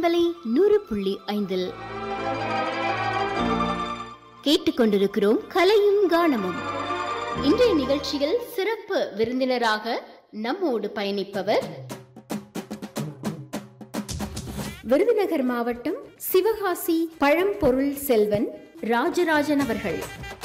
பண்பலை நூறு புள்ளி ஐந்தில் கேட்டுக்கொண்டிருக்கிறோம் கலையும் கானமும் இன்றைய நிகழ்ச்சியில் சிறப்பு விருந்தினராக நம்மோடு பயணிப்பவர் விருதுநகர் மாவட்டம் சிவகாசி பழம்பொருள் செல்வன் ராஜராஜன் அவர்கள்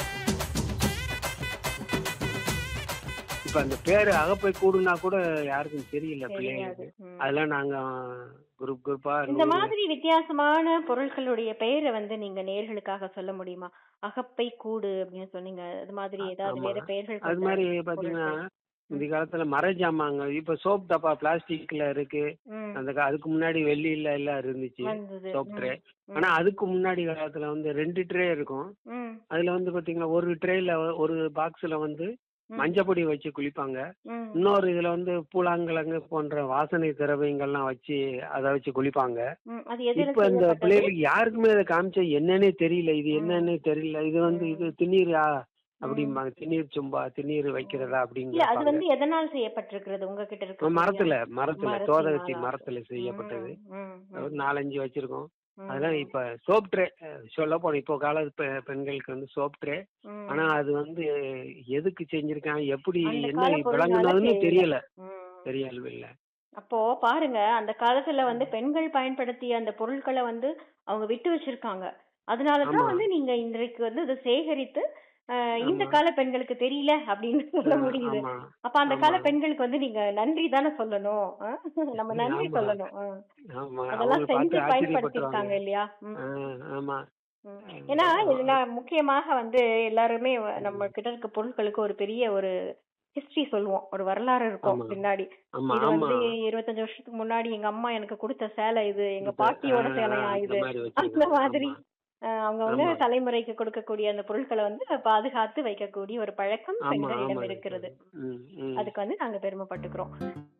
இப்ப அந்த பேரு அகப்பை கூடுனா கூட யாருக்கும் தெரியல தெரியாது பிள்ளைங்களுக்கு ம். அதெல்லாம் நாங்க குரூப் குரூப்பா இந்த மாதிரி வித்தியாசமான பொருட்களுடைய பெயரை வந்து நீங்க நேர்களுக்காக சொல்ல முடியுமா அகப்பை கூடு அப்படின்னு சொன்னீங்க அது மாதிரி ஏதாவது ஆமா. வேற பெயர்கள் அது கொண்ட மாதிரி பாத்தீங்கன்னா பொருட்கள். இந்த காலத்துல மர ஜாமாங்க இப்ப சோப் டப்பா பிளாஸ்டிக்ல இருக்கு ம். அந்த கா- அதுக்கு முன்னாடி வெள்ளியில எல்லாம் இருந்துச்சு வந்தது சோப் ம். ட்ரே ம். ஆனா அதுக்கு முன்னாடி காலத்துல வந்து ரெண்டு ட்ரே இருக்கும் ம். அதுல வந்து பாத்தீங்கன்னா ஒரு ட்ரேல ஒரு பாக்ஸ்ல வந்து ம். மஞ்சப்பொடி வச்சு குளிப்பாங்க ம். இன்னொரு இதுல வந்து பூலாங்கிழங்கு போன்ற வாசனை திரவியங்கள்லாம் வச்சு அதை வச்சு குளிப்பாங்க ம். அது எதுல இப்ப இந்த செய்யப்பட்டது? பிள்ளைகளுக்கு யாருக்குமே அதை காமிச்சா என்னன்னே தெரியல இது ம். என்னன்னே தெரியல இது வந்து இது திண்ணீரா ம். அப்படிம்பாங்க திண்ணீர் சும்பா திண்ணீர் வைக்கிறதா அப்படின்னு இல்ல அது கேட்பாங்க. வந்து எதனால் செய்யப்பட்டிருக்கிறது உங்ககிட்ட இருக்கு மரத்துல மரத்துல மரத்தினால. தோதகத்தி மரத்துல செய்யப்பட்டது ஒரு நாலஞ்சு வச்சிருக்கோம் அதெல்லாம் இப்ப சோப் ட்ரே சொல்ல போனோம் இப்போ கால பெ- பெண்களுக்கு வந்து சோப் ட்ரே ஆனா அது வந்து எதுக்கு செஞ்சிருக்காங்க எப்படி அந்த என்ன கால பொருள்னால விளங்குனதுன்னு தெரியல. தெரியல தெரியல இல்ல அப்போ பாருங்க அந்த காலத்துல வந்து பெண்கள் பயன்படுத்திய அந்த பொருட்களை வந்து அவங்க விட்டு வச்சிருக்காங்க அதனாலதான் ஆமா. வந்து நீங்க இன்றைக்கு வந்து அதை சேகரித்து அஹ், இந்த ஆமா. கால பெண்களுக்கு தெரியல அப்படின்னு சொல்ல முடியுது ஆமா அப்ப அந்த கால ஆமா. பெண்களுக்கு வந்து நீங்க நன்றி தானே சொல்லணும் ஆ? நம்ம நன்றி ஆமா. சொல்லணும் ஆ. ஆமா அதெல்லாம் அவங்க செஞ்சு பார்த்து பயன்படுத்திருக்காங்க ஆச்சரியப்பட்டுருவாங்க இல்லையா ம். ஆ, ஆமா ம். ஏன்னா இதுல முக்கியமாக வந்து எல்லாருமே வ- நம்ம கிட்ட இருக்க பொருட்களுக்கு ஒரு பெரிய ஒரு ஹிஸ்டரி சொல்லுவோம் ஒரு வரலாறு இருக்கும் ஆமா. பின்னாடி ஆமா இது ஆமா வந்து இருபத்தஞ்சு வருஷத்துக்கு முன்னாடி எங்க அம்மா எனக்கு கொடுத்த சேலை இது எங்க இப்ப, பாட்டியோட ஆ, சேலையா அந்த இது மாதிரி அந்த வச்சிருக்காங்க. மாதிரி ஆமா. அஹ், அவங்க வந்து ஆமா. தலைமுறைக்கு கொடுக்கக்கூடிய அந்த பொருட்களை வந்து பாதுகாத்து வைக்கக்கூடிய ஒரு பழக்கம் ஆமா பெண்களிடம் ஆமா இருக்கிறது ம், ம். அதுக்கு வந்து நாங்க பெருமைப்பட்டுக்கிறோம்